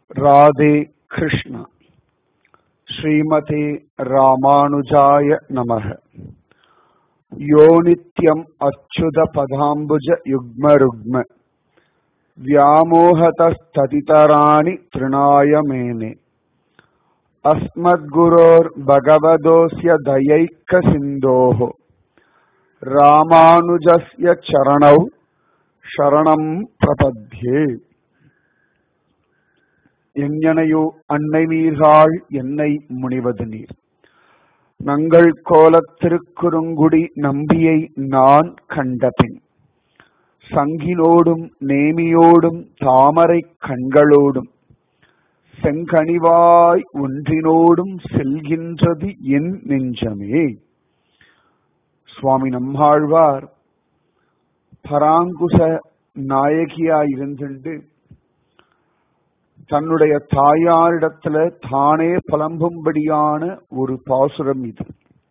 ராதே கிருஷ்ணா ஸ்ரீமதே ராமானுஜாய நமக யோ நித்யம் அச்சுத பதாம்புஜ யுக்ம ருக்ம व्यामोहतस्ततितराणि तृणाय मेने अस्मद्गुरोर्भगवदोऽस्य दयैकसिन्धोः रामानुजस्य चरणौ शरणं प्रपद्ये எங்கனையோ அன்னை நீர்காள் என்னை முனிவது நீர் நங்கள் கோலத் திருக்குறுங்குடி நம்பியை நான் கண்டபின் சங்கினோடும் நேமியோடும் தாமரை கண்களோடும் செங்கனிவாய் ஒன்றினோடும் செல்கின்றது என் நெஞ்சமே சுவாமி நம்மாழ்வார் பராங்குச நாயகியாயிருந்துண்டு தன்னுடைய தாயாரிடத்துல தானே புலம்பும்படியான ஒரு பாசுரம் இது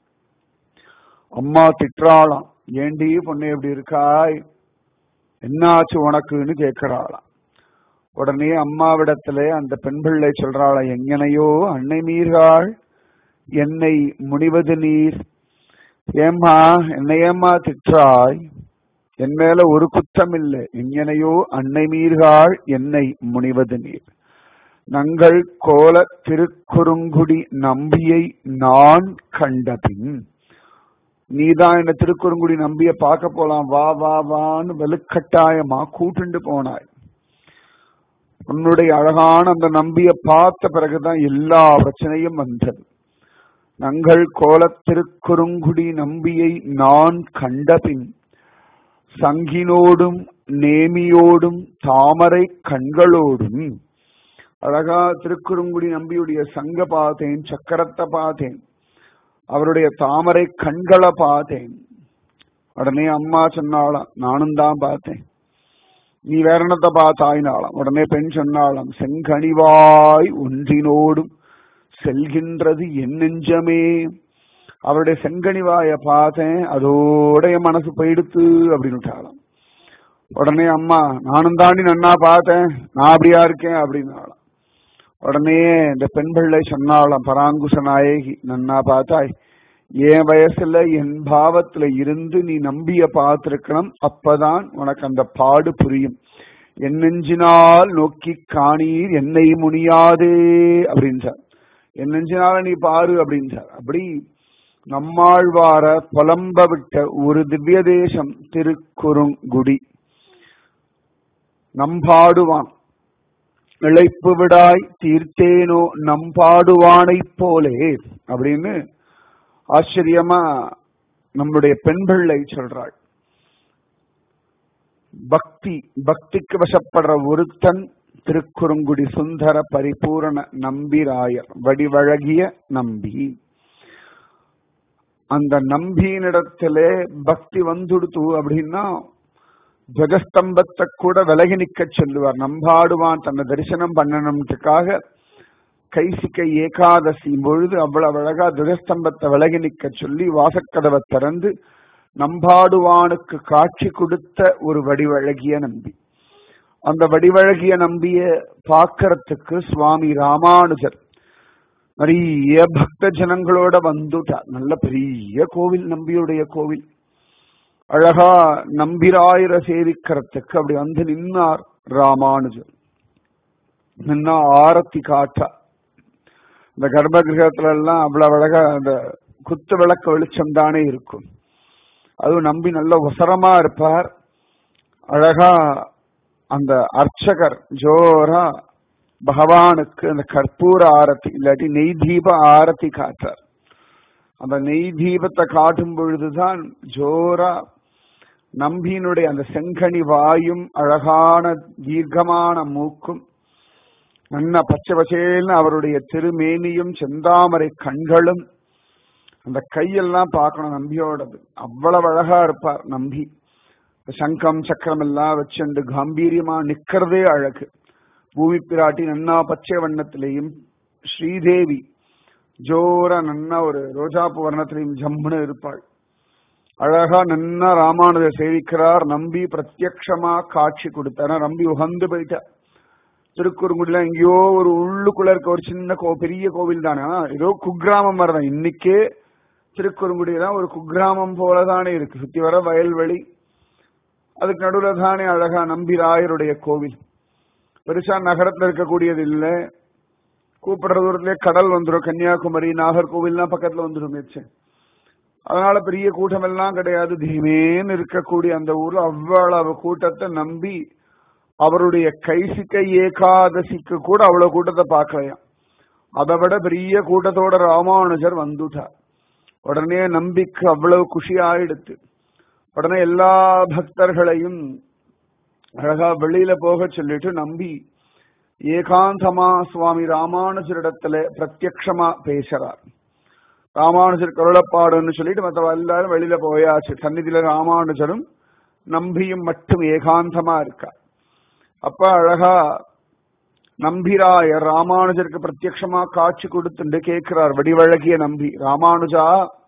அம்மா திட்டாளாம் ஏண்டி பொண்ணு எப்படி இருக்காய் என்னாச்சு உனக்குன்னு கேட்கிறாளாம் உடனே அம்மாவிடத்துல அந்த பெண் பிள்ளை சொல்றாளா எங்கனையோ அன்னை மீறாள் என்னை முனிவது நீர் ஏம்மா என்னையம்மா திட்டாய் என் மேல ஒரு குற்றம் இல்லை எங்கனையோ அன்னை மீறாள் என்னை முனிவது நீர் நங்கள் கோல திருக்குறுங்குடி நம்பியை நான் கண்டபின் நீதான் என்ன திருக்குறுங்குடி நம்பிய பார்க்க போலாம் வா வா வான்னு வெளுக்கட்டாயமா கூட்டுண்டு போனாய் உன்னுடைய அழகான அந்த நம்பிய பார்த்த பிறகுதான் எல்லா பிரச்சனையும் வந்தது நங்கள் கோல திருக்குறுங்குடி நம்பியை நான் கண்டபின் சங்கினோடும் நேமியோடும் தாமரை கண்களோடும் அழகா திருக்குறுங்குடி நம்பியுடைய சங்க பார்த்தேன் சக்கரத்தை பார்த்தேன் அவருடைய தாமரை கண்களை பார்த்தேன் உடனே அம்மா சொன்னாலாம் நானும் தான் பார்த்தேன் நீ வேற என்னத்தை பார்த்தாயினாலாம் உடனே பெண் சொன்னாலாம் செங்கனிவாய் ஒன்றினோடும் செல்கின்றது என் நெஞ்சமே அவருடைய செங்கனிவாய பார்த்தேன் அதோட என் மனசு போயிடுத்து அப்படின்னு உடனே அம்மா நானும் தாண்டி நன்னா பார்த்தேன் நான் அப்படியா இருக்கேன் அப்படின்னாலாம் உடனே இந்த பெண் பிள்ளை சொன்னாலாம் பராங்குச நாயகி நன்னா பார்த்தாய் என் வயசுல என் பாவத்துல இருந்து நீ நம்பிய பார்த்திருக்கணும் அப்பதான் உனக்கு அந்த பாடு புரியும் என் நெஞ்சினால் நோக்கி காணீர் என்னை முனியாதே அப்படின்றார் என் நெஞ்சினால நீ பாரு அப்படின்றார் அப்படி நம்மாழ்வார புலம்ப விட்ட ஒரு திவ்ய தேசம் திருக்குறுங்குடி நம்பாடுவான் இழைப்பு விடாய் தீர்த்தேனோ நம்பாடுவானைப் போலே அப்படின்னு ஆச்சரியமா நம்முடைய பெண் பிள்ளை சொல்றாள் பக்தி பக்திக்கு வசப்படுற ஒருத்தன் திருக்குறுங்குடி சுந்தர பரிபூரண நம்பிராயர் வடிவழகிய நம்பி அந்த நம்பியினிடத்திலே பக்தி வந்துடுத்து அப்படின்னா துவஜஸ்தம்பத்தை கூட விலகி நிக்க சொல்லுவார் நம்பாடுவான் தன்னை தரிசனம் பண்ணணும்ன்றதுக்காக கைசிக்க ஏகாதசி பொழுது அவ்வளவு அழகா துவஜஸ்தம்பத்தை விலகி நிக்க சொல்லி வாசக்கதவை திறந்து நம்பாடுவானுக்கு காட்சி கொடுத்த ஒரு வடிவழகிய நம்பி அந்த வடிவழகிய நம்பிய பார்க்கறதுக்கு சுவாமி ராமானுஜர் நிறைய பக்த ஜனங்களோட வந்துட்டார் நல்ல பெரிய கோவில் நம்பியுடைய கோவில் அழகா நம்பிராயிர சேவிக்கிறதுக்கு அப்படி வந்து நின்னார் ராமானுஜர் நின்னா ஆரத்தி காட்டா இந்த கர்ப்ப கிரகத்துல எல்லாம் அவ்வளவு அழகா அந்த குத்து விளக்க வெளிச்சம் தானே இருக்கும் அதுவும் நம்பி நல்ல உசரமா இருப்பார் அழகா அந்த அர்ச்சகர் ஜோரா பகவானுக்கு அந்த கற்பூர ஆரத்தி இல்லாட்டி நெய் தீப ஆரத்தி காட்டுறார் அந்த நெய் தீபத்தை காட்டும் பொழுதுதான் ஜோரா நம்பியினுடைய அந்த செங்கனி வாயும் அழகான தீர்க்கமான மூக்கும் நல்ல பச்சை பச்சேல்னு அவருடைய திருமேனியும் செந்தாமரை கண்களும் அந்த கையெல்லாம் பார்க்கணும் நம்பியோடது அவ்வளவு அழகா இருப்பார் நம்பி சங்கம் சக்கரம் எல்லாம் வச்சுண்டு கம்பீரியமா நிக்கிறதே அழகு பூமி பிராட்டி நன்னா பச்சை வண்ணத்திலையும் ஸ்ரீதேவி ஜோர நன்னா ஒரு ரோஜாப்பு வர்ணத்திலையும் ஜம்முன்னு இருப்பாள் அழகா நன்னா ராமானுஜர் சேவிக்கிறார் நம்பி பிரத்யக்ஷமா காட்சி கொடுத்தார் நம்பி உகந்து போயிட்டார் திருக்குறுங்குடியில எங்கேயோ ஒரு உள்ளுக்குள்ள இருக்க ஒரு சின்ன கோ பெரிய கோவில் தானே ஆனா, ஏதோ குக்கிராமம் மாதிரி தான் இன்னைக்கே திருக்குறுங்குடி தான் ஒரு குக்கிராமம் போல தானே இருக்கு சுத்தி வர வயல்வெளி அதுக்கு நடுவுல தானே அழகா நம்பிராயருடைய கோவில் பெருசா நகரத்துல இருக்கக்கூடியது இல்ல கூப்பிடுற தூரத்திலே கடல் வந்துடும் கன்னியாகுமரி நாகர்கோவில்லாம் பக்கத்துல வந்துடும் மிச்சம் அதனால பெரிய கூட்டம் எல்லாம் கிடையாது தீமேன்னு இருக்கக்கூடிய அந்த ஊர்ல அவ்வளவு கூட்டத்தை நம்பி அவருடைய கைசிக்க ஏகாதசிக்கு கூட அவ்வளவு கூட்டத்தை பார்க்கலையாம் அதை விட பெரிய கூட்டத்தோட ராமானுஜர் வந்துட்டார் உடனே நம்பிக்கை அவ்வளவு குஷி ஆயிடுத்து உடனே எல்லா பக்தர்களையும் அழகா வெளியில போக சொல்லிட்டு நம்பி ஏகாந்தமா சுவாமி ராமானுஜரிடத்துல பிரத்யக்ஷமா பேசுறார் ராமானுஜர் கருளப்பாடுன்னு சொல்லிட்டு மற்ற எல்லாரும் வெளியில போயாச்சு சந்நிதியில ராமானுஜரும் நம்பியும் மட்டும் ஏகாந்தமா இருக்கா அப்ப அழகா நம்பிராயர் ராமானுஜருக்கு பிரத்யக்ஷமா காட்சி கொடுத்துட்டு கேட்கிறார் வடிவழகிய நம்பி ராமானுஜா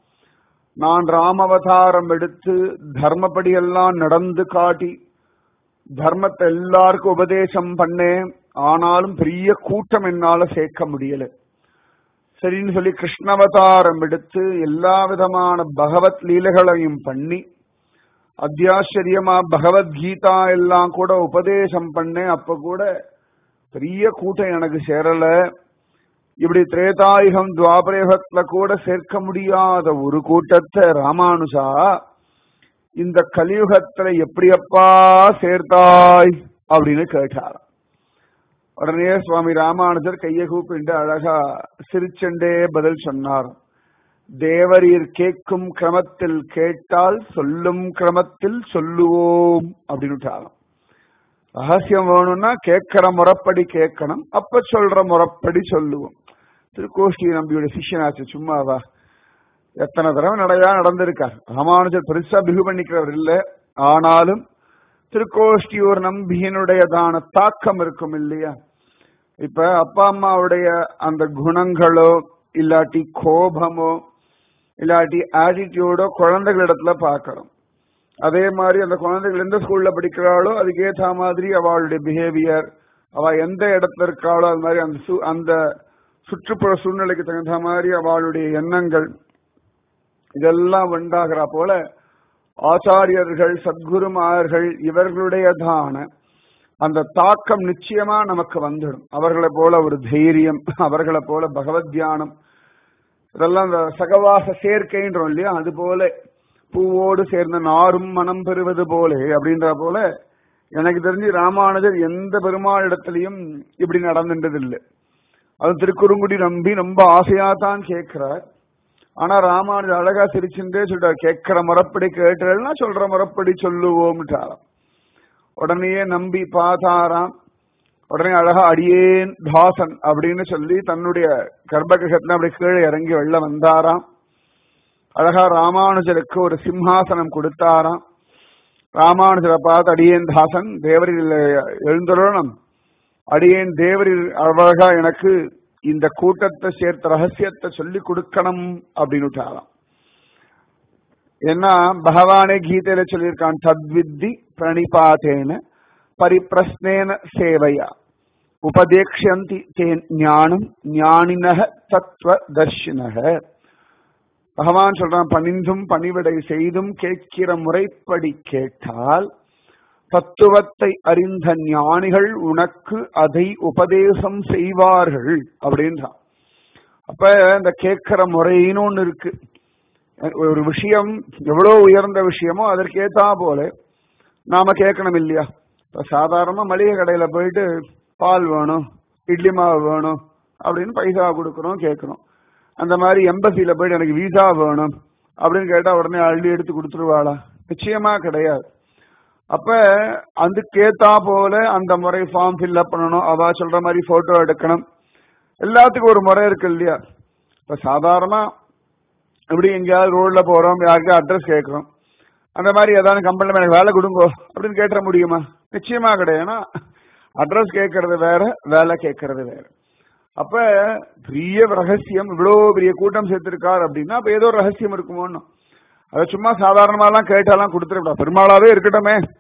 நான் ராமவதாரம் எடுத்து தர்மப்படி எல்லாம் நடந்து காட்டி தர்மத்தை எல்லாருக்கும் உபதேசம் பண்ணேன் ஆனாலும் பெரிய கூட்டம் என்னால சேர்க்க முடியல சரின்னு சொல்லி கிருஷ்ணவதாரம் எடுத்து எல்லா விதமான பகவத் லீலைகளையும் பண்ணி அத்தியாச்சரியமா பகவத்கீதா எல்லாம் கூட உபதேசம் பண்ணேன் அப்ப கூட பெரிய கூட்டம் எனக்கு சேரல இப்படி திரேதாயுகம் துவாபரேகத்துல கூட சேர்க்க முடியாத ஒரு கூட்டத்தை ராமானுஜா இந்த கலியுகத்துல எப்படியப்பா சேர்த்தாய் அப்படின்னு கேட்டாராம் உடனே சுவாமி ராமானுஜர் கையை கூப்பிட்டு அழகா சிரிச்செண்டே பதில் சொன்னார் தேவரீர் கேட்கும் கிரமத்தில் கேட்டால் சொல்லும் கிரமத்தில் சொல்லுவோம் அப்படின்னு ரகசியம் வேணும்னா கேட்கிற முறைப்படி கேட்கணும் அப்ப சொல்ற முறைப்படி சொல்லுவோம் திருக்கோஷ்டி நம்பியோட சிஷ்யனாச்சு சும்மாவா எத்தனை தடவை நடையா நடந்திருக்கார் ராமானுஜர் பெருசா பிகு பண்ணிக்கிறவர் இல்ல ஆனாலும் திருக்கோஷ்டியூர் நம்பியினுடையதான தாக்கம் இருக்கும் இல்லையா இப்ப அப்பா அம்மாவுடைய அந்த குணங்களோ இல்லாட்டி கோபமோ இல்லாட்டி ஆட்டிடியூடோ குழந்தைகளிடத்துல பார்க்கணும் அதே மாதிரி அந்த குழந்தைகள் எந்த ஸ்கூல்ல படிக்கிறாளோ அதுக்கேற்ற மாதிரி அவளுடைய பிஹேவியர் அவ எந்த இடத்துல இருக்காளோ அது மாதிரி அந்த சு- அந்த சுற்றுப்புற சூழ்நிலைக்கு தகுந்த மாதிரி அவளுடைய எண்ணங்கள் இதெல்லாம் உண்டாகிறா போல ஆச்சாரியர்கள் சத்குருமார்கள் இவர்களுடையதான அந்த தாக்கம் நிச்சயமா நமக்கு வந்துடும் அவர்களை போல ஒரு தைரியம் அவர்களை போல பகவத் தியானம் இதெல்லாம் இந்த சகவாச சேர்க்கைன்றோம் இல்லையா அது போல பூவோடு சேர்ந்த நாரும் மனம் பெறுவது போலே அப்படின்ற போல எனக்கு தெரிஞ்சு ராமானுஜர் எந்த பெருமாள் இடத்துலயும் இப்படி நடந்துட்டது இல்லை அது திருக்குறுங்குடி நம்பி ரொம்ப ஆசையா தான் கேட்கிறார் ஆனா ராமானுஜர் அழகா சிரிச்சுட்டே சொல்றார் கேட்கிற முறைப்படி கேட்டேன்னா சொல்ற முறைப்படி சொல்லுவோம்ட்டாராம் உடனே நம்பி பார்த்தாராம் உடனே அழகா அடியேன் தாசன் அப்படின்னு சொல்லி தன்னுடைய கர்ப்பகிரகத்துல அப்படி கீழே இறங்கி வெளில வந்தாராம் அழகா ராமானுஜருக்கு ஒரு சிம்ஹாசனம் கொடுத்தாராம் ராமானுஜரை பார்த்து அடியேன் தாசன் தேவரில் எழுந்துள்ளணும் அடியேன் தேவரில் அழகா எனக்கு இந்த கூட்டத்தை சேர்த்த ரகசியத்தை சொல்லி கொடுக்கணும் அப்படின்னுட்டாராம் ஏன்னா பகவானே கீதையில சொல்லியிருக்கான் தத்வித்தி பிரணிபாத்தேன பரிப்பிரஸ்னேன சேவையா உபதேக்ஷந்தி தே ஞானம் ஞானினக தத்துவ தர்ஷினக பகவான் சொல்றான் பணிந்தும் பணிவிடை செய்தும் கேட்கிற முறைப்படி கேட்டால் தத்துவத்தை அறிந்த ஞானிகள் உனக்கு அதை உபதேசம் செய்வார்கள் அப்படின்றான் அப்ப இந்த கேட்கிற முறைன்னு ஒண்ணு இருக்கு ஒரு விஷயம் எவ்வளவு உயர்ந்த விஷயமோ அதற்கேத்தா போல நாம கேட்கணும் இல்லையா இப்ப சாதாரணமா மளிகை கடையில போயிட்டு பால் வேணும் இட்லி மாவு வேணும் அப்படின்னு பைசா கொடுக்கறோம் கேட்கணும் அந்த மாதிரி எம்பசியில போயிட்டு எனக்கு விசா வேணும் அப்படின்னு கேட்டா உடனே அள்ளி எடுத்து கொடுத்துருவாளா நிச்சயமா கிடையாது அப்ப அதுக்கேத்தா போல அந்த முறை ஃபார்ம் ஃபில்அப் பண்ணணும் அவ சொல்ற மாதிரி போட்டோ எடுக்கணும் எல்லாத்துக்கும் ஒரு முறை இருக்கு இல்லையா இப்ப சாதாரணமா எப்படி எங்கேயாவது ரோட்ல போறோம் யாருக்கும் அட்ரஸ் கேட்கிறோம் அந்த மாதிரி ஏதாவது கம்பெனில எனக்கு வேலை கொடுங்கோ அப்படின்னு கேட்ட முடியுமா நிச்சயமா கிடையாது ஏன்னா அட்ரஸ் கேட்கறது வேற வேலை கேட்கறது வேற அப்ப பெரிய ரகசியம் இவ்வளவு பெரிய கூட்டம் சேர்த்திருக்கார் அப்படின்னா அப்ப ஏதோ ரகசியம் இருக்குமோன்னு அதை சும்மா சாதாரணமாலாம் கேட்டாலாம் கொடுத்துருப்பா பெருமாளாவே இருக்கட்டுமே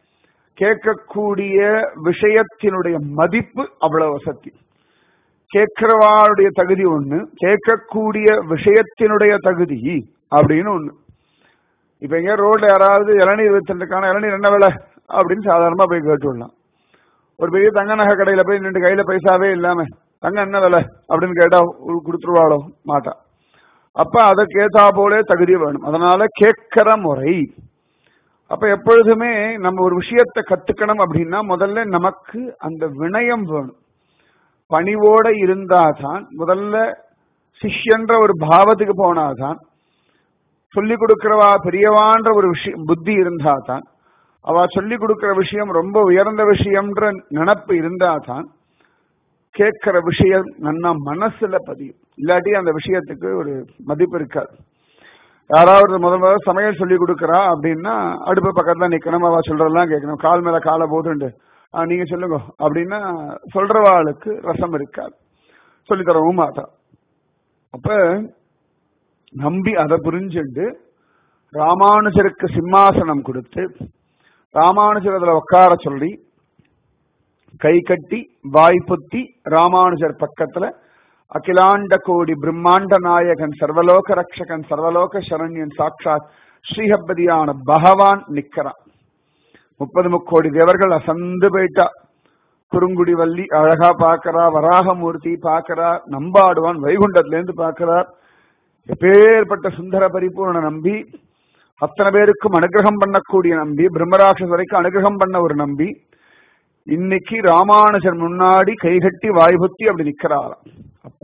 கேட்கக்கூடிய விஷயத்தினுடைய மதிப்பு அவ்வளவு வசதி கேட்கிறவாளுடைய தகுதி ஒண்ணு கேட்கக்கூடிய விஷயத்தினுடைய தகுதி அப்படின்னு ஒண்ணு இப்ப எங்க ரோட்ல யாராவது இளநீர் வித்துருக்கான இளநீர் என்ன விலை அப்படின்னு சாதாரணமா போய் கேட்டு விடலாம் ஒரு பெரிய தங்க நகை கடையில போய் நின்று கையில பைசாவே இல்லாம தங்கம் என்ன விலை அப்படின்னு கேட்டா உ- கொடுத்துருவாளோ மாட்டா அப்ப அதற்கு ஏத்தா போலே தகுதி வேணும் அதனால கேட்கிற முறை அப்ப எப்பொழுதுமே நம்ம ஒரு விஷயத்தை கத்துக்கணும் அப்படின்னா முதல்ல நமக்கு அந்த வினயம் வேணும் பணிவோட இருந்தாதான் முதல்ல சிஷ்யன்ற ஒரு பாவத்துக்கு போனாதான் சொல்லிக் கொடுக்கிறவா பெரியவான்ற ஒரு விஷயம் புத்தி இருந்தாதான் அவ சொல்லிக் கொடுக்கிற விஷயம் ரொம்ப உயர்ந்த விஷயம்ன்ற நினப்பு இருந்தாதான் கேட்கிற விஷயம் நன்னா மனசுல பதியும் இல்லாட்டி அந்த விஷயத்துக்கு ஒரு மதிப்பு இருக்காது யாராவது முதல் முதல்ல சமையல் சொல்லி கொடுக்கறா அப்படின்னா அடுப்பு பக்கத்துல நிக்கணும் அவ சொல்றதெல்லாம் கேட்கணும் கால் மேல காலை போட்டுண்டு "ஆ, நீங்க சொல்லுங்க அப்படின்னா சொல்றவாளுக்கு ரசம் இருக்காது சொல்லி தரவும் மாட்டா அப்ப நம்பி அதை புரிஞ்சுண்டு ராமானுஜருக்கு சிம்மாசனம் கொடுத்து ராமானுஜர் அதுல உட்கார சொல்லி கை கட்டி வாய் பொத்தி ராமானுஜர் பக்கத்துல அகிலாண்ட கோடி பிரம்மாண்ட நாயகன் சர்வலோக ரக்ஷகன் சர்வலோக சரண்யன் சாட்சாத் ஸ்ரீஹப்பதியான பகவான் நிக்கிறான் முப்பது முக்கோடி தேவர்கள் அசந்து போயிட்டா குறுங்குடி வள்ளி அழகா பாக்குறா வராகமூர்த்தி பாக்குறா நம்பாடுவான் வைகுண்டத்துல இருந்து பாக்குறார் எப்பேற்பட்ட சுந்தர பரிபூர்ண நம்பி அத்தனை பேருக்கும் அனுகிரகம் பண்ணக்கூடிய நம்பி பிரம்மராட்சஸ் வரைக்கும் அனுகிரகம் பண்ண ஒரு நம்பி இன்னைக்கு ராமானுஜர் முன்னாடி கைகட்டி வாய்புத்தி அப்படி நிக்கிறாராம் அப்ப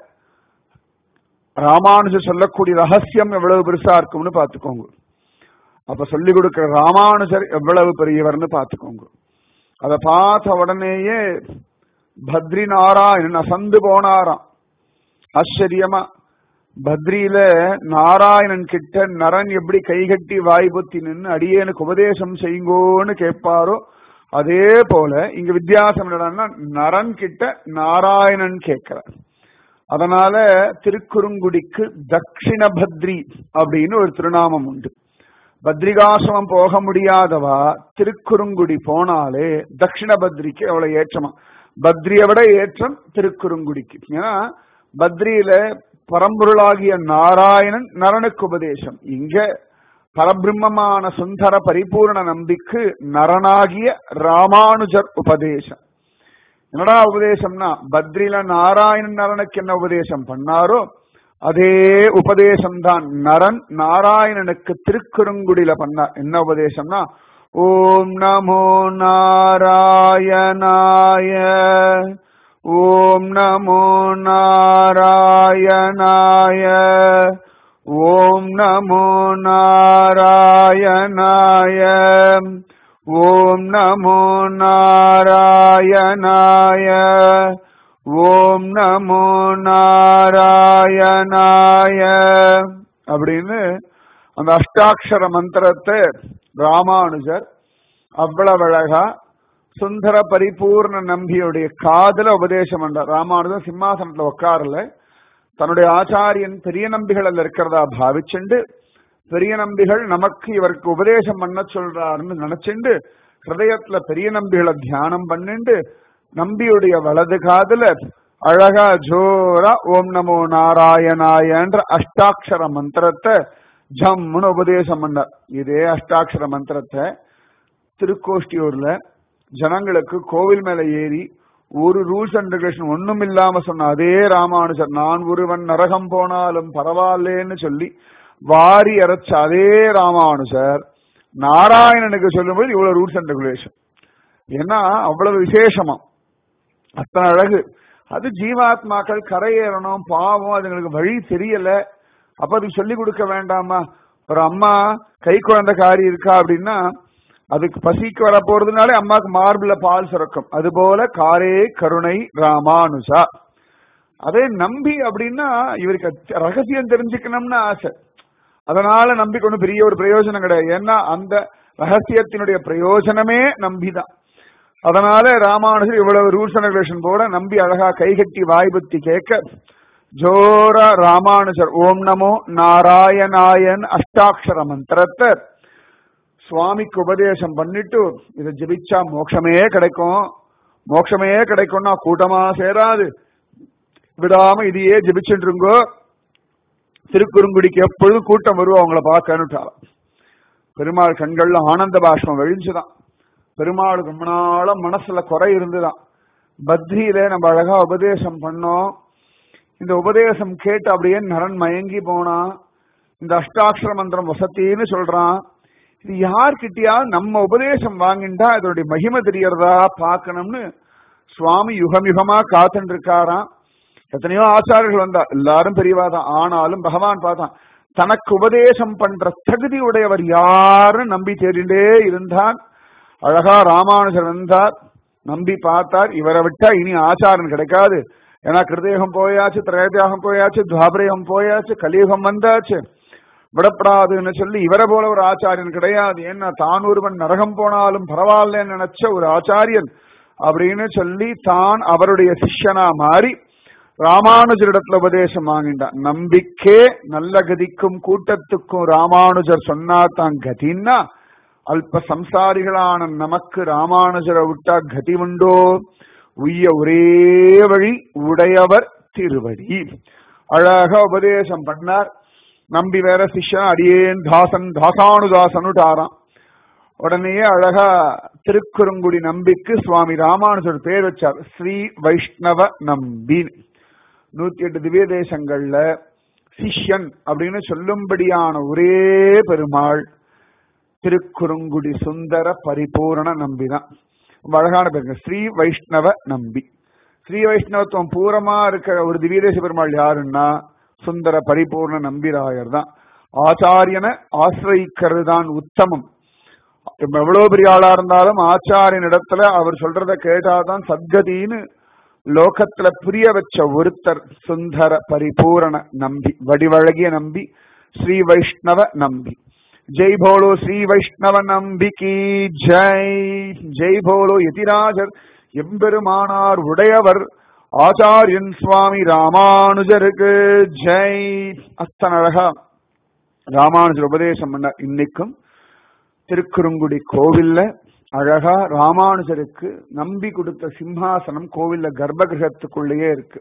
ராமானுஜர் சொல்லக்கூடிய ரகசியம் எவ்வளவு பெருசா இருக்கும்னு பாத்துக்கோங்க அப்ப சொல்லிக் கொடுக்கிற ராமானுஜர் எவ்வளவு பெரியவர்னு பாத்துக்கோங்க அத பார்த்த உடனேயே பத்ரி நாராயணன் அசந்து போனாராம் ஆச்சரியமா பத்ரியில நாராயணன் கிட்ட நரன் எப்படி கைகட்டி வாய்புத்தி நின்னு அடியேனுக்கு உபதேசம் செய்யுங்கோன்னு கேட்பாரோ அதே போல இங்க வித்தியாசம் என்னடான்னா நரன் கிட்ட நாராயணன் கேட்கிறார் அதனால திருக்குறுங்குடிக்கு தட்சிண பத்ரி அப்படின்னு ஒரு திருநாமம் உண்டு பத்ரிகாசிரமம் போக முடியாதவா திருக்குறுங்குடி போனாலே தட்சிண பத்ரிக்கு அவ்வளவு ஏற்றமா பத்ரியை விட ஏற்றம் திருக்குறுங்குடிக்கு ஏன்னா பத்ரியில பரம்பொருளாகிய நாராயணன் நரனுக்கு உபதேசம் இங்க பரபிரம்மமான சுந்தர பரிபூர்ண நம்பிக்கு நரனாகிய ராமானுஜர் உபதேசம் என்னடா உபதேசம்னா பத்ரியில நாராயணன் நரனுக்கு என்ன உபதேசம் பண்ணாரோ அதே உபதேசம் தான் நரன் நாராயணனுக்கு திருக்குறுங்குடியில பண்ணார் என்ன உபதேசம்னா ஓம் நமோ நாராயணாய ஓம் நமோ நாராயணாய ஓம் நமோ நாராயணாய ஓம் நமோ நாராயணாய ஓம் நமோ நாராயணாய அப்படின்னு அந்த அஷ்டாட்சர மந்திரத்தை ராமானுஜர் அவ்வளவு அழகா சுந்தர பரிபூர்ண நம்பியுடைய காதுல உபதேசம் பண்றார் ராமானுஜர் சிம்மாசனத்துல உட்காரல தன்னுடைய ஆச்சாரியன் பெரிய நம்பிகள் அதுல இருக்கிறதா பாவிச்சுண்டு பெரிய நம்பிகள் நமக்கு இவருக்கு உபதேசம் பண்ண சொல்றாருன்னு நினைச்சுண்டு ஹிருதயத்துல பெரிய நம்பிகளை தியானம் பண்ணிண்டு நம்பியுடைய வலது காதுல அழகா ஜோரா ஓம் நமோ நாராயணாயன்ற அஷ்டாட்சர மந்திரத்தை ஜம்முன்னு உபதேசம் பண்ணார் இதே அஷ்டாட்சர மந்திரத்தை திருக்கோஷ்டியூர்ல ஜனங்களுக்கு கோவில் மேல ஏறி ஒரு ரூல்ஸ் அண்ட் ரெகுலேஷன் ஒண்ணும் இல்லாம சொன்ன அதே ராமானுஜர் நான் ஒருவன் நரகம் போனாலும் பரவாயில்லேன்னு சொல்லி வாரி அரைச்ச அதே ராமானுஜர் நாராயணனுக்கு சொல்லும்போது இவ்வளவு ரூல்ஸ் அண்ட் ரெகுலேஷன் ஏன்னா அவ்வளவு விசேஷமா அத்தனை அழகு அது ஜீவாத்மாக்கள் கரையேறணும் பாவம் அதுங்களுக்கு வழி தெரியல அப்ப அதுக்கு சொல்லி கொடுக்க வேண்டாமா ஒரு அம்மா கை குழந்தைக்காரி இருக்கா அப்படின்னா அதுக்கு பசிக்கு வர போறதுனாலே அம்மாக்கு மார்பிள பால் சுரக்கும் அது போல காரே கருணை ராமானுஜா அதே நம்பி அப்படின்னா இவருக்கு ரகசியம் தெரிஞ்சுக்கணும்னு ஆசை அதனால நம்பிக்கை ஒன்றும் பெரிய ஒரு பிரயோஜனம் கிடையாது ஏன்னா அந்த ரகசியத்தினுடைய பிரயோஜனமே நம்பிதான் அதனால ராமானுஜர் இவ்வளவு ரூல்ஸ் அண்ட் ரெகுலேஷன் போட நம்பி அழகா கைகட்டி வாய்புத்தி கேட்க ஜோர ராமானுஜர் ஓம் நமோ நாராயணாயன் அஷ்டாட்சர மந்திரத்தை சுவாமிக்கு உபதேசம் பண்ணிட்டு இதை ஜெபிச்சா மோட்சமே கிடைக்கும் மோட்சமே கிடைக்கும்னா கூட்டமா சேராது விடாம இதையே ஜெபிச்சுட்டு இருங்கோ திருக்குறுங்குடிக்கு எப்பொழுதும் கூட்டம் வருவோம் அவங்கள பார்க்கணுட்டாலும் பெருமாள் கண்கள்ல ஆனந்த பாஷ்பம் வெழிஞ்சுதான் பெருமாளுக்கு ரொம்ப நாளா மனசுல குறை இருந்துதான் பத்ரியில நம்ம அழகா உபதேசம் பண்ணோம் இந்த உபதேசம் கேட்டு அப்படியே நரன் மயங்கி போனா இந்த அஷ்டாட்சர மந்திரம் வசத்தின்னு சொல்றான் இது யார்கிட்டயாவது நம்ம உபதேசம் வாங்கிண்டா இதனுடைய மகிமை தெரியறதா பார்க்கணும்னு சுவாமி யுகம் யுகமா காத்துட்டு இருக்காராம் எத்தனையோ ஆச்சாரியர்கள் வந்தா எல்லாரும் பெரியவா தான் ஆனாலும் பகவான் பார்த்தான் தனக்கு உபதேசம் பண்ற தகுதி உடையவர் யாருன்னு நம்பி தேடிண்டே இருந்தான் அழகா ராமானுஜர் வந்தார் நம்பி பார்த்தார் இவரை விட்டா இனி ஆச்சாரன் கிடைக்காது ஏன்னா கிருதயுகம் போயாச்சு திரேதயுகம் போயாச்சு துவாபரயுகம் போயாச்சு கலியுகம் வந்தாச்சு விடப்படாதுன்னு சொல்லி இவரை போல ஒரு ஆச்சாரியன் கிடையாது ஏன்னா தான் ஒருவன் நரகம் போனாலும் பரவாயில்லன்னு நினைச்ச ஒரு ஆச்சாரியன் அப்படின்னு சொல்லி தான் அவருடைய சிஷ்யனா மாறி ராமானுஜரிடத்துல உபதேசம் வாங்கிட்டான் நம்பிக்கே நல்ல கதிக்கும் கூட்டத்துக்கும் ராமானுஜர் சொன்னா தான் கதின்னா அல்ப சம்சாரிகளான நமக்கு ராமானுஜரை விட்டா கதி உண்டோ உய்ய ஒரே வழி உடையவர் திருவடி அழகா உபதேசம் பண்ணார் நம்பி வேற சிஷ்யன் அடியேன் தாசன் தாசானுதாசனுட்டாராம் உடனேயே அழகா திருக்குறுங்குடி நம்பிக்கு சுவாமி ராமானுஜர் பேர் வச்சார் ஸ்ரீ வைஷ்ணவ நம்பி நூத்தி எட்டு திவ்ய தேசங்கள்ல சிஷ்யன் அப்படின்னு சொல்லும்படியான ஒரே பெருமாள் திருக்குறுங்குடி சுந்தர பரிபூரண நம்பிதான் ரொம்ப அழகான பேருங்க ஸ்ரீ வைஷ்ணவ நம்பி ஸ்ரீ வைஷ்ணவத்துவம் பூரமா இருக்கிற ஒரு திவ்யதேச பெருமாள் யாருன்னா சுந்தர பரிபூர்ண நம்பிராயர் தான் ஆச்சாரியனை ஆசிரியிக்கிறது தான் உத்தமம் எவ்வளவு பெரிய ஆளா இருந்தாலும் ஆச்சாரியன் இடத்துல அவர் சொல்றத கேட்டாதான் சத்கதின்னு லோகத்துல புரிய வச்ச ஒருத்தர் சுந்தர பரிபூரண நம்பி வடிவழகிய நம்பி ஸ்ரீ வைஷ்ணவ நம்பி ஜெய் போலோ ஸ்ரீ வைஷ்ணவ நம்பிக்கி ஜெய் ஜெய் போலோ யதிராஜர் எம்பெருமானார் உடையவர் ஆச்சாரியன் சுவாமி ராமானுஜருக்கு ஜெய் அத்தன் அழகா ராமானுஜர் உபதேசம் பண்ணார் இன்னைக்கும் திருக்குறுங்குடி கோவில்ல அழகா ராமானுஜருக்கு நம்பி கொடுத்த சிம்ஹாசனம் கோவில்ல கர்ப்ப கிரகத்துக்குள்ளேயே இருக்கு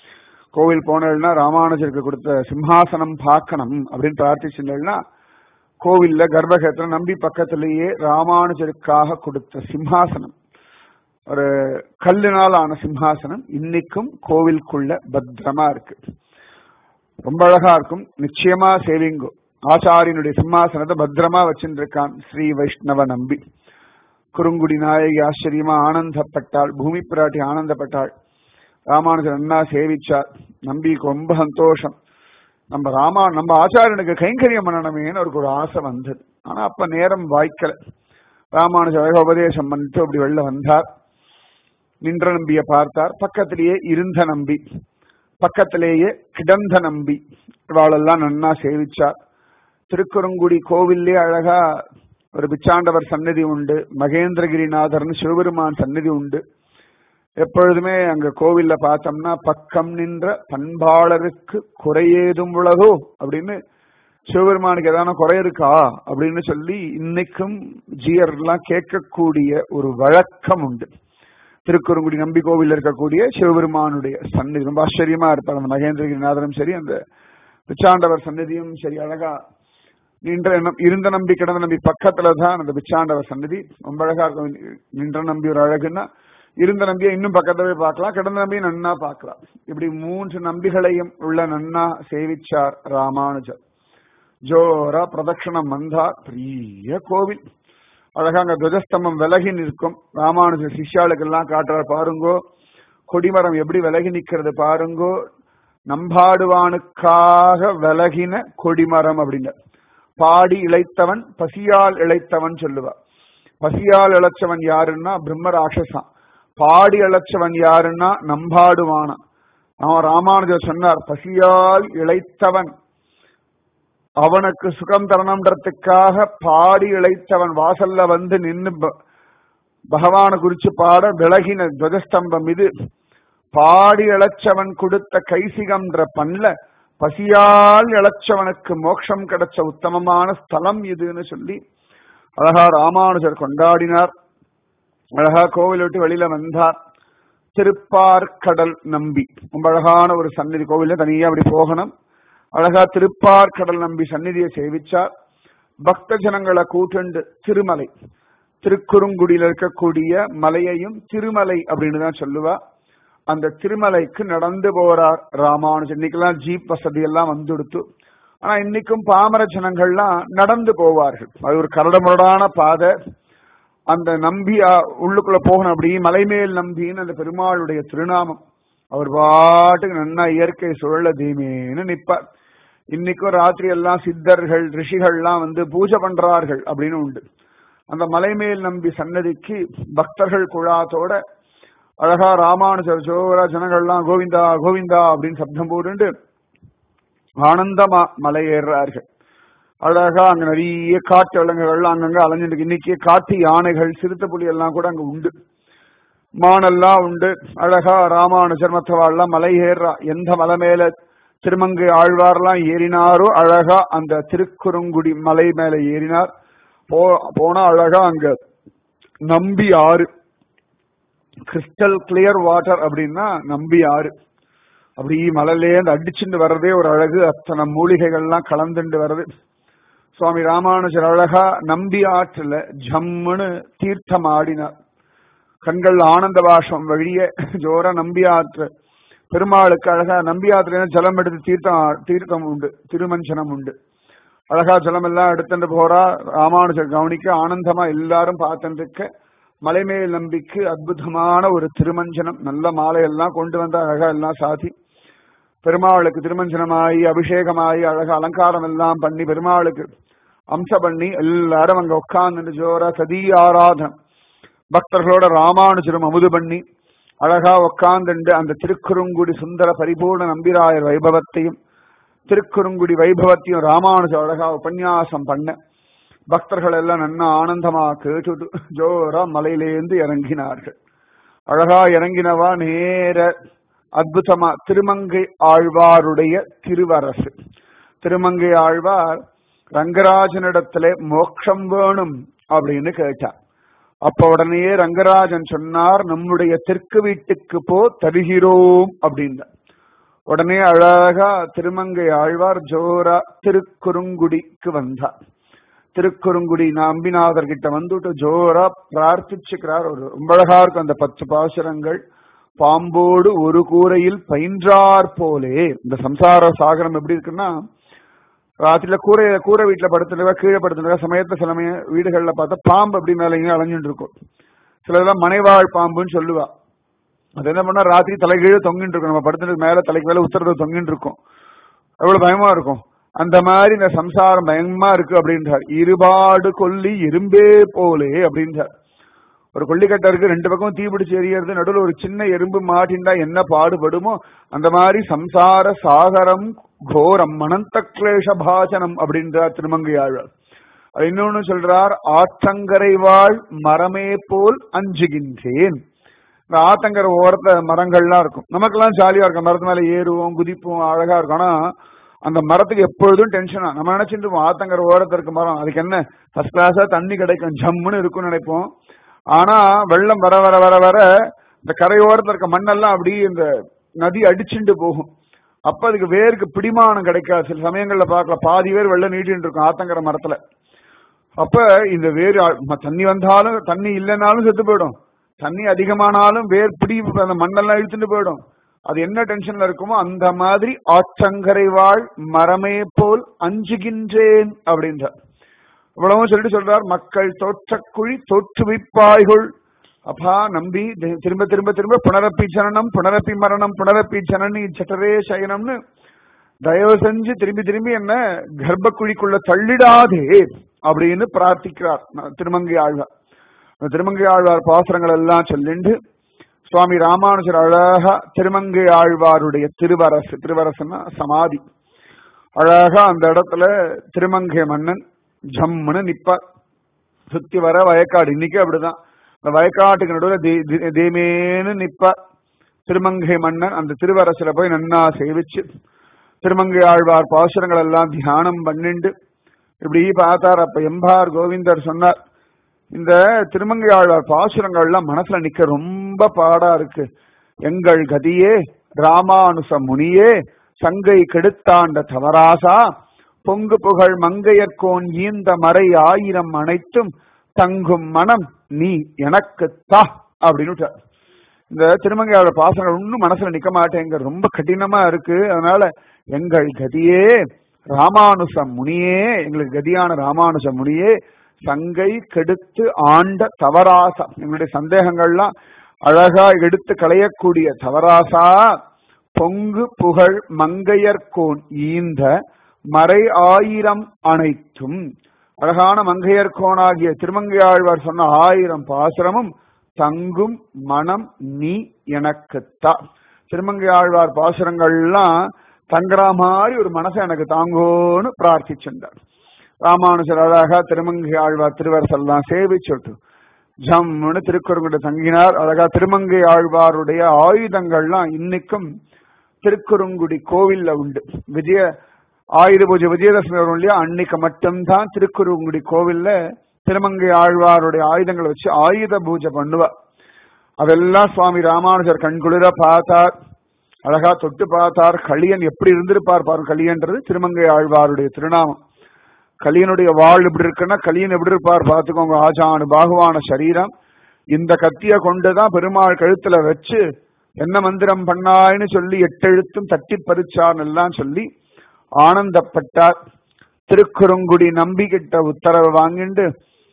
கோவில் போனதுன்னா ராமானுஜருக்கு கொடுத்த சிம்ஹாசனம் பார்க்கணும் அப்படின்னு பிரார்த்திச்சுன்னா கோவில்ல கர்ப்பகிரகத்துல நம்பி பக்கத்திலேயே ராமானுஜருக்காக கொடுத்த சிம்ஹாசனம் ஒரு கல்லுனால் ஆன சிம்ஹாசனம் இன்னைக்கும் கோவிலுக்குள்ள பத்திரமா இருக்கு ரொம்ப அழகா இருக்கும் நிச்சயமா சேவிங்கோ ஆச்சாரியனுடைய சிம்மாசனத்தை பத்திரமா வச்சுட்டு இருக்கான் ஸ்ரீ வைஷ்ணவ நம்பி குறுங்குடி நாயகி ஆச்சரியமா ஆனந்தப்பட்டாள் பூமி பிராட்டி ஆனந்தப்பட்டாள் ராமானுஜர் அண்ணா சேவிச்சார் நம்பிக்கு ரொம்ப சந்தோஷம் நம்ம ராமா நம்ம ஆச்சாரியனுக்கு கைங்கரியம் பண்ணணுமேன்னு அவருக்கு ஒரு ஆசை வந்தது ஆனா அப்ப நேரம் வாய்க்கல ராமானுஜர் அழக உபதேசம் பண்ணிட்டு அப்படி வெளில வந்தார் நின்ற நம்பிய பார்த்தார் பக்கத்திலேயே இருந்த நம்பி பக்கத்திலேயே கிடந்த நம்பி இவாளெல்லாம் நன்னா சேவிச்சார் திருக்குறங்குடி கோவில்லே அழகா ஒரு பிச்சாண்டவர் சன்னதி உண்டு மகேந்திரகிரிநாதர்னு சிவபெருமான் சன்னதி உண்டு எப்பொழுதுமே அங்க கோவில்ல பார்த்தோம்னா பக்கம் நின்ற பண்பாளருக்கு குறையேதும் உள்ளதோ அப்படின்னு சிவபெருமானுக்கு ஏதான குறை இருக்கா அப்படின்னு சொல்லி இன்னைக்கும் ஜியர்லாம் கேட்கக்கூடிய ஒரு வழக்கம் உண்டு திருக்குறுங்குடி நம்பி கோவில் இருக்கக்கூடிய சிவபெருமானுடைய சன்னதி ரொம்ப ஆச்சரியமா இருப்பார் அந்த மகேந்திரகிரிநாதரும் சரி அந்த பிச்சாண்டவர் சன்னதியும் சரி அழகா நின்ற நம்- இருந்த நம்பி கிடந்த நம்பி பக்கத்துல தான் அந்த பிச்சாண்டவர் சன்னதி ரொம்ப அழகா இருக்கும் நின்ற நம்பி ஒரு அழகுன்னா இருந்த நம்பியை இன்னும் பக்கத்துல பார்க்கலாம் கிடந்த நம்பியை நன்னா பார்க்கலாம் இப்படி மூன்று நம்பிகளையும் உள்ள நன்னா சேவிச்சார் ராமானுஜர் ஜோரா பிரதட்சணம் வந்தார் பெரிய கோவில் அழகா அங்க துவஜஸ்தம்பம் விலகி நிற்கும் ராமானுஜர் சிஷ்யாளுக்கெல்லாம் காட்டுறார் பாருங்கோ கொடிமரம் எப்படி விலகி நிக்கிறது பாருங்கோ நம்பாடுவானுக்காக விலகின கொடிமரம் அப்படின்னு பாடி இழைத்தவன் பசியால் இழைத்தவன் சொல்லுவார் பசியால் இழைச்சவன் யாருன்னா பிரம்ம ராட்சசான் பாடி இழைச்சவன் யாருன்னா நம்பாடுவானா அவன் ராமானுஜர் சொன்னார் பசியால் இழைத்தவன் அவனுக்கு சுகம் தரணுன்றதுக்காக பாடி இழைத்தவன் வாசல்ல வந்து நின்னு ப- பகவானை குறிச்சு பாட விலகின துவஜஸ்தம்பம் இது பாடி இழைச்சவன் கொடுத்த கைசிகம்ன்ற பண்ணல பசியால் இழைச்சவனுக்கு மோட்சம் கிடைச்ச உத்தமமான ஸ்தலம் இதுன்னு சொல்லி அழகா ராமானுஜர் கொண்டாடினார் அழகா கோவில் விட்டு வெளியில வந்தார் திருப்பார்கடல் நம்பி ரொம்ப அழகான ஒரு சந்நிதி கோவில்ல தனியா அப்படி போகணும் அழகா திருப்பார்கடல் நம்பி சந்நிதியை சேவிச்சார் பக்த ஜனங்களை கூட்டுண்டு திருமலை திருக்குறுங்குடியில் இருக்கக்கூடிய மலையையும் திருமலை அப்படின்னு தான் சொல்லுவா அந்த திருமலைக்கு நடந்து போறார் ராமானுஜன் இன்னைக்கெல்லாம் ஜீப் வசதி எல்லாம் வந்துடுத்து ஆனா இன்னைக்கும் பாமர ஜனங்கள்லாம் நடந்து போவார்கள் அது ஒரு கரடமுரடான பாதை அந்த நம்பி அ- உள்ளுக்குள்ள போகணும் அப்படி மலைமேல் நம்பின்னு அந்த பெருமாளுடைய திருநாமம் அவர் பாட்டுக்கு நன்னா இயற்கை சுழல தீமேன்னு நிப்பார் இன்னைக்கும் ராத்திரி எல்லாம் சித்தர்கள் ரிஷிகள்லாம் வந்து பூஜை பண்றார்கள் அப்படின்னு உண்டு அந்த மலைமேல் நம்பி சன்னதிக்கு பக்தர்கள் குழாத்தோட அழகா ராமானுஜர் ஜோரா ஜனங்கள்லாம் கோவிந்தா கோவிந்தா அப்படின்னு சப்தம் போட்டு ஆனந்தமா மலை ஏறுறார்கள் அழகா அங்க நிறைய காட்டு விலங்குகள் அங்கங்க அலைஞ்சிட்டு இன்னைக்கு காட்டு யானைகள் சிறுத்தை புலி எல்லாம் கூட அங்க உண்டு மானெல்லாம் உண்டு அழகா ராமானுஜர் மற்றவாள்லாம் மலை ஏறுறா எந்த மலை மேல திருமங்கை ஆழ்வார்லாம் ஏறினாரோ அழகா அந்த திருக்குறுங்குடி மலை மேல ஏறினார் போ போனா அழகா அங்க நம்பி ஆறு கிறிஸ்டல் கிளியர் வாட்டர் அப்படின்னா நம்பி ஆறு அப்படி மலையிலேருந்து அடிச்சுட்டு வர்றதே ஒரு அழகு அத்தனை மூலிகைகள்லாம் கலந்துண்டு வர்றது சுவாமி ராமானுஜர் அழகா நம்பி ஆற்றுல ஜம்முன்னு தீர்த்தம் ஆடினார் கண்கள் ஆனந்த பாஷம் வழிய ஜோர நம்பி ஆற்று பெருமாளுக்கு அழகா நம்பி ஆற்றுல ஜலம் எடுத்து தீர்த்தம் ஆ- தீர்த்தம் உண்டு திருமஞ்சனம் உண்டு அழகா ஜலம் எல்லாம் எடுத்துட்டு போறா ராமானுஜர் கவனிக்க ஆனந்தமா எல்லாரும் பார்த்துட்டு இருக்க மலைமேல் நம்பிக்கு அற்புதமான ஒரு திருமஞ்சனம் நல்ல மாலையெல்லாம் கொண்டு வந்த அழகா எல்லாம் சாதி பெருமாளுக்கு திருமஞ்சனமாயி அபிஷேகமாயி அழகா அலங்காரம் எல்லாம் பண்ணி பெருமாளுக்கு அம்ச பண்ணி எல்லாரும் அங்க உட்கார்ந்து ஜோரா சதி ஆராதனம் பக்தர்களோட ராமானுஜரும் அமுது பண்ணி அழகா உட்கார்ந்துண்டு அந்த திருக்குறுங்குடி சுந்தர பரிபூர்ண நம்பிராயர் வைபவத்தையும் திருக்குறுங்குடி வைபவத்தையும் ராமானுஜ அழகா உபன்யாசம் பண்ண பக்தர்கள் எல்லாம் நன்னா ஆனந்தமா கேட்டுட்டு ஜோரா மலையிலேந்து இறங்கினார்கள் அழகா இறங்கினவா நேர அற்புதமா திருமங்கை ஆழ்வாருடைய திருவரசு திருமங்கை ஆழ்வார் ரங்கராஜனிடத்திலே மோட்சம் வேணும் அப்படின்னு கேட்டார் அப்ப உடனே ரங்கராஜன் சொன்னார் நம்முடைய தெற்கு வீட்டுக்கு போ தருகிறோம் அப்படின்னார் உடனே அழகா திருமங்கை ஆழ்வார் ஜோரா திருக்குறுங்குடிக்கு வந்தார் திருக்குறுங்குடி நம்பிநாதர் கிட்ட வந்துட்டு ஜோரா பிரார்த்திச்சுக்கிறார் ஒரு ரொம்ப அழகா இருக்கும் அந்த பத்து பாசுரங்கள் பாம்போடு ஒரு கூரையில் பயின்றார் போலே இந்த சம்சார சாகரம் எப்படி இருக்குன்னா ராத்திரில கூரை கூரை வீட்டுல படுத்துருக்கா கீழே படுத்துருக்கா சமயத்துல சில சமயம் வீடுகள்ல பார்த்தா பாம்பு அப்படி மேல இங்க அலைஞ்சுட்டு இருக்கும் சிலதெல்லாம் மனைவாழ் பாம்புன்னு சொல்லுவா அது என்ன பண்ணா ராத்திரி தலைகீழ தொங்கிட்டு இருக்கும் நம்ம படுத்துட்டு மேல தலைக்கு மேல உத்தரவு தொங்கிட்டு இருக்கும் எவ்வளவு பயமா இருக்கும் அந்த மாதிரி இந்த சம்சாரம் பயமா இருக்கு அப்படின்றார் இருபாடு கொல்லி எறும்பே போலே அப்படின்றார் ஒரு கொல்லிக்கட்டை இருக்கு ரெண்டு பக்கம் தீபிடிச்சு எரியறது நடுவில் ஒரு சின்ன எறும்பு மாட்டின்டா என்ன பாடுபடுமோ அந்த மாதிரி சம்சார சாகரம் கோரம் மனந்த கிளேஷ பாசனம் அப்படின்றார் திருமங்கையாழ்வார் அது இன்னொன்னு சொல்றார் ஆற்றங்கரை வாழ் மரமே போல் அஞ்சுகின்றேன் இந்த ஆத்தங்கரை ஓரத்துல மரங்கள்லாம் இருக்கும் நமக்கெல்லாம் ஜாலியா இருக்கும் மரத்து மேல ஏறுவோம் குதிப்போம் அழகா இருக்கும் ஆனா அந்த மரத்துக்கு எப்பொழுதும் டென்ஷனா நம்ம நினைச்சிட்டு இருப்போம் ஆத்தங்கரை ஓரத்துல இருக்க மரம் அதுக்கு என்ன ஃபர்ஸ்ட் கிளாஸா தண்ணி கிடைக்கும் ஜம்முன்னு இருக்கும்னு நினைப்போம் ஆனா வெள்ளம் வர வர வர வர இந்த கரையோரத்துல இருக்க மண்ணெல்லாம் அப்படி இந்த நதி அடிச்சுட்டு போகும் அப்ப அதுக்கு வேருக்கு பிடிமானம் கிடைக்காது சில சமயங்கள்ல பார்க்கல பாதி வேர் வெள்ளம் நீட்டின்னு இருக்கும் ஆத்தங்கரை மரத்துல அப்ப இந்த வேர் ஆ- ம- தண்ணி வந்தாலும் தண்ணி இல்லைனாலும் செத்து போயிடும் தண்ணி அதிகமானாலும் வேர் பிடி அந்த மண்ணெல்லாம் இழுத்துட்டு போயிடும் அது என்ன டென்ஷன்ல இருக்குமோ அந்த மாதிரி ஆற்றங்கரை வாழ் மரமே போல் அஞ்சுகின்றேன் அப்படின்றார் இவ்வளவும் சொல்லிட்டு சொல்றார் மக்கள் தோற்றக்குழி தோற்றுவிப்பாய்கள் அப்பா நம்பி தி- திரும்ப திரும்ப திரும்ப புனரப்பி ஜனனம் புனரப்பி மரணம் புனரப்பி ஜனனி சட்டரே சயனம்னு தயவு செஞ்சு திரும்பி திரும்பி என்ன கர்ப்பக்குழிக்குள்ள தள்ளிடாதே அப்படின்னு பிரார்த்திக்கிறார் ந- திருமங்கை ஆழ்வார் அந்த திருமங்கை ஆழ்வார் பாசுரங்கள் எல்லாம் சொல்லிண்டு சுவாமி ராமானுஜர் அழகா திருமங்கை ஆழ்வாருடைய திருவரசு திருவரசுன்னா சமாதி அழகா அந்த இடத்துல திருமங்கை மன்னன் ஜம்முன்னு நிப்பார் சுத்தி வர வயக்காடு இன்னைக்கு அப்படிதான் இந்த வயக்காட்டுக்கு நடுவில் தேமேன்னு நிப்பார் திருமங்கை மன்னன் அந்த திருவரசுல போய் நன்னா சேவிச்சு திருமங்கை ஆழ்வார் பாசுரங்கள் எல்லாம் தியானம் பண்ணிண்டு இப்படி பார்த்தார் அப்ப எம்பார் கோவிந்தர் சொன்னார் இந்த திருமங்கையாளர் பாசுரங்கள்லாம் மனசுல நிக்க ரொம்ப பாடா இருக்கு எங்கள் கதியே ராமானுச முனியே சங்கை கெடுத்தாண்ட தவராசா பொங்கு புகழ் மங்கையர்கோன் ஈந்த மறை ஆயிரம் அனைத்தும் தங்கும் மனம் நீ எனக்கு தா அப்படின்னு விட்டார். இந்த திருமங்கையாளர் பாசங்கள் ஒன்னும் மனசுல நிக்க மாட்டேங்க ரொம்ப கடினமா இருக்கு அதனால எங்கள் கதியே ராமானுச முனியே எங்களுக்கு கதியான ராமானுச முனியே சங்கை கெடுத்து ஆண்ட தவராசா எங்களுடைய சந்தேகங்கள்லாம் அழகா எடுத்து களையக்கூடிய தவராசா பொங்கு புகழ் மங்கையர்கோன் ஈந்த மறை ஆயிரம் அனைத்தும் அழகான மங்கையர்கோனாகிய திருமங்கையாழ்வார் சொன்ன ஆயிரம் பாசுரமும் தங்கும் மனம் நீ எனக்குத்தா திருமங்கையாழ்வார் பாசுரங்கள்லாம் தங்குற மாதிரி ஒரு மனசை எனக்கு தாங்கோன்னு பிரார்த்திச்சுட்டார் ராமானுஜர் அழகா திருமங்கை ஆழ்வார் திருவரசெல்லாம் சேவிச்சுட்டு ஜம்முன்னு திருக்குறங்குடி தங்கினார் அழகா திருமங்கை ஆழ்வாருடைய ஆயுதங்கள்லாம் இன்னைக்கும் திருக்குறுங்குடி கோவில்ல உண்டு விஜய ஆயுத பூஜை விஜயதசமி வரும் இல்லையா அன்னைக்கு மட்டும்தான் திருக்குறுங்குடி கோவில்ல திருமங்கை ஆழ்வாருடைய ஆயுதங்களை வச்சு ஆயுத பூஜை பண்ணுவா அதெல்லாம் சுவாமி ராமானுஜர் கண்குளிர பார்த்தார் அழகா தொட்டு பார்த்தார் கலியன் எப்படி இருந்திருப்பார் பாரு கலியன்றது திருமங்கை ஆழ்வாருடைய திருநாமம் கலியனுடைய வாழ் எப்படி இருக்குன்னா கலியன் எப்படி இருப்பார் பார்த்துக்கோங்க ஆஜானு பாகுவான சரீரம் இந்த கத்திய கொண்டுதான் பெருமாள் கழுத்துல வச்சு என்ன மந்திரம் பண்ணாய்னு சொல்லி எட்டெழுத்தும் தட்டி பறிச்சார் எல்லாம் சொல்லி ஆனந்தப்பட்டார் திருக்குறுங்குடி நம்பிக்கிட்ட உத்தரவு வாங்கிண்டு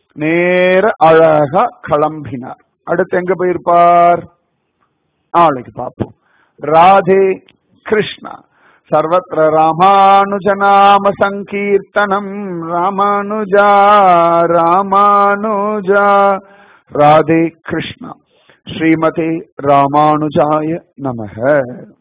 நேர அழகா கிளம்பினார் அடுத்து எங்க போயிருப்பார் நாளைக்கு பார்ப்போம் ராதே கிருஷ்ணா சர்வத்திர ராமானுஜநாம சங்கீர்த்தனம் ராமானுஜா ராமானுஜா ராதே கிருஷ்ணா ஸ்ரீமதே ராமானுஜாய நமக